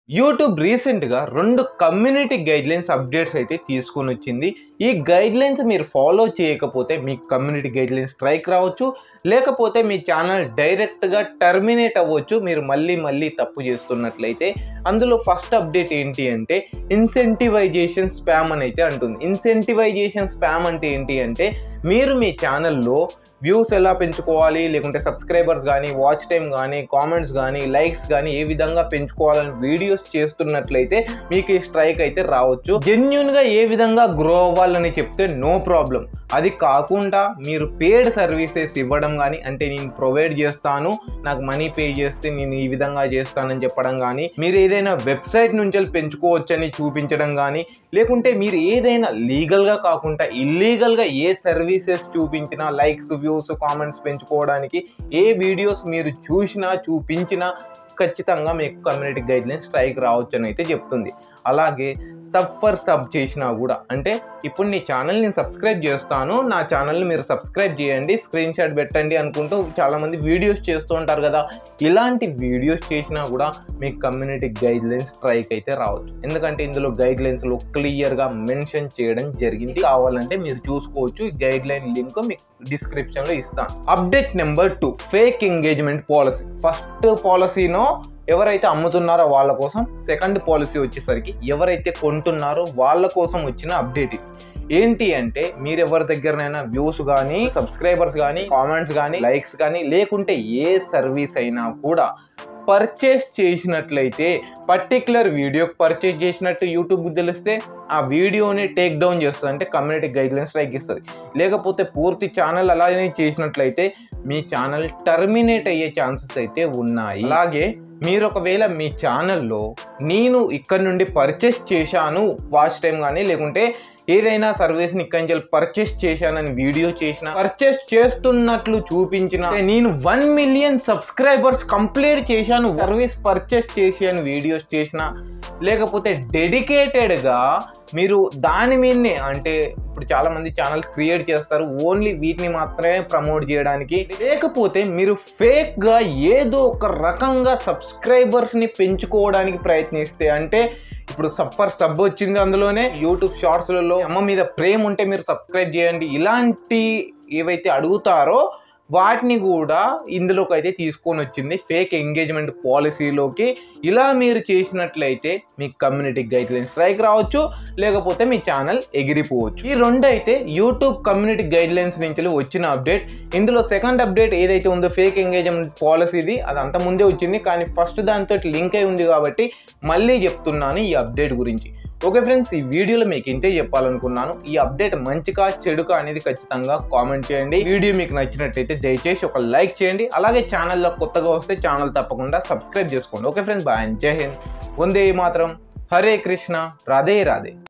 YouTube రీసెంట్గా రెండు community guidelines updates అయితే తీసుకొని వచ్చింది ఈ గైడ్లైన్స్ మీరు ఫాలో చేయకపోతే మీ కమ్యూనిటీ గైడ్లైన్స్ స్ట్రైక్ రావచ్చు లేకపోతే మీ ఛానల్ డైరెక్ట్గా టర్మినేట్ అవ్వచ్చు మీరు మళ్ళీ మళ్ళీ తప్పు చేస్తున్నట్లయితే అందులో ఫస్ట్ అప్డేట్ ఏంటి అంటే ఇన్సెంటివైజేషన్ స్పామ్ అని అయితే అంటుంది ఇన్సెంటివైజేషన్ స్పామ్ అంటే ఏంటి అంటే మీరు మీ ఛానల్లో వ్యూస్ ఎలా పెంచుకోవాలి లేకుంటే సబ్స్క్రైబర్స్ కానీ వాచ్ టైం కానీ కామెంట్స్ కానీ లైక్స్ కానీ ఏ విధంగా పెంచుకోవాలని వీడియోస్ చేస్తున్నట్లయితే మీకు ఈ స్ట్రైక్ అయితే రావచ్చు జెన్యున్గా ఏ విధంగా గ్రో అవ్వాలని చెప్తే నో ప్రాబ్లం అది కాకుండా మీరు పేడ్ సర్వీసెస్ ఇవ్వడం కానీ అంటే నేను ప్రొవైడ్ చేస్తాను నాకు మనీ పే చేస్తే నేను ఈ విధంగా చేస్తానని చెప్పడం కానీ మీరు ఏదైనా వెబ్సైట్ నుంచి వెళ్ళి పెంచుకోవచ్చని చూపించడం కానీ లేకుంటే మీరు ఏదైనా లీగల్గా కాకుండా ఇల్లీగల్గా ఏ సర్వీసెస్ చూపించినా లైక్స్ వ్యూస్ కామెంట్స్ పెంచుకోవడానికి ఏ వీడియోస్ మీరు చూసినా చూపించినా ఖచ్చితంగా మీకు కమ్యూనిటీ గైడ్లైన్స్ స్ట్రైక్ రావచ్చు అని అయితే చెప్తుంది అలాగే సబ్ ఫర్ సబ్ చేసినా కూడా అంటే ఇప్పుడు నీ ఛానల్ నేను సబ్స్క్రైబ్ చేస్తాను నా ఛానల్ని మీరు సబ్స్క్రైబ్ చేయండి స్క్రీన్ షాట్ పెట్టండి అనుకుంటూ చాలామంది వీడియోస్ చేస్తూ ఉంటారు కదా ఇలాంటి వీడియోస్ చేసినా కూడా మీకు కమ్యూనిటీ గైడ్ లైన్స్ స్ట్రైక్ అయితే రావచ్చు ఎందుకంటే ఇందులో గైడ్ లైన్స్లో క్లియర్గా మెన్షన్ చేయడం జరిగింది కావాలంటే మీరు చూసుకోవచ్చు ఈ గైడ్ లైన్ లింక్ మీకు డిస్క్రిప్షన్లో ఇస్తాను update number two fake engagement policy first పాలసీనో ఎవరైతే అమ్ముతున్నారో వాళ్ళ కోసం సెకండ్ పాలసీ వచ్చేసరికి ఎవరైతే కొంటున్నారో వాళ్ళ కోసం వచ్చిన అప్డేట్ ఇది ఏంటి అంటే మీరు ఎవరి దగ్గరనైనా వ్యూస్ కానీ సబ్స్క్రైబర్స్ కానీ కామెంట్స్ కానీ లైక్స్ కానీ లేకుంటే ఏ సర్వీస్ అయినా కూడా పర్చేస్ చేసినట్లయితే పర్టికులర్ వీడియోకి పర్చేస్ చేసినట్టు యూట్యూబ్కి తెలిస్తే ఆ వీడియోని టేక్ డౌన్ చేస్తుంది అంటే కమ్యూనిటీ గైడ్లైన్స్ స్ట్రైక్ ఇస్తుంది లేకపోతే పూర్తి ఛానల్ అలానే చేసినట్లయితే మీ ఛానల్ టర్మినేట్ అయ్యే ఛాన్సెస్ అయితే ఉన్నాయి అలాగే మీరు ఒకవేళ మీ ఛానల్లో నేను ఇక్కడ నుండి పర్చేస్ చేశాను వాచ్ టైం కానీ లేకుంటే ఏదైనా సర్వీస్ని ఇక్కడి నుంచి పర్చేస్ చేశానని వీడియో చేసిన పర్చేస్ చేస్తున్నట్లు చూపించిన నేను వన్ మిలియన్ సబ్స్క్రైబర్స్ కంప్లీట్ చేశాను సర్వీస్ పర్చేస్ చేసి అని వీడియోస్ చేసిన లేకపోతే డెడికేటెడ్గా మీరు దాని మీదనే అంటే ఇప్పుడు చాలా మంది ఛానల్స్ క్రియేట్ చేస్తారు ఓన్లీ వీటిని మాత్రమే ప్రమోట్ చేయడానికి లేకపోతే మీరు ఫేక్గా ఏదో ఒక రకంగా సబ్స్క్రైబర్స్ని పెంచుకోవడానికి ప్రయత్నిస్తే అంటే ఇప్పుడు సఫర్ సబ్ వచ్చింది అందులోనే యూట్యూబ్ షార్ట్స్లలో అమ్మ మీద ప్రేమ ఉంటే మీరు సబ్స్క్రైబ్ చేయండి ఇలాంటి ఏవైతే అడుగుతారో వాటిని కూడా ఇందులోకి అయితే తీసుకొని వచ్చింది ఫేక్ ఎంగేజ్మెంట్ పాలసీలోకి ఇలా మీరు చేసినట్లయితే మీ కమ్యూనిటీ గైడ్ లైన్స్ స్ట్రైక్ రావచ్చు లేకపోతే మీ ఛానల్ ఎగిరిపోవచ్చు ఈ రెండు అయితే యూట్యూబ్ కమ్యూనిటీ గైడ్ లైన్స్ నుంచి వచ్చిన అప్డేట్ ఇందులో సెకండ్ అప్డేట్ ఏదైతే ఉందో ఫేక్ ఎంగేజ్మెంట్ పాలసీది అది అంత ముందే వచ్చింది కానీ ఫస్ట్ దాంతో లింక్ అయి ఉంది కాబట్టి మళ్ళీ చెప్తున్నాను ఈ అప్డేట్ గురించి ఓకే ఫ్రెండ్స్ ఈ వీడియోలో మీకు ఇంతే చెప్పాలనుకున్నాను ఈ అప్డేట్ మంచిగా చెడుకా అనేది ఖచ్చితంగా కామెంట్ చేయండి వీడియో మీకు నచ్చినట్టయితే దయచేసి ఒక లైక్ చేయండి అలాగే ఛానల్లో కొత్తగా వస్తే ఛానల్ తప్పకుండా సబ్స్క్రైబ్ చేసుకోండి ఓకే ఫ్రెండ్స్ బాయ్ జై హింద్ వందే మాత్రం హరే కృష్ణ రాధే రాధే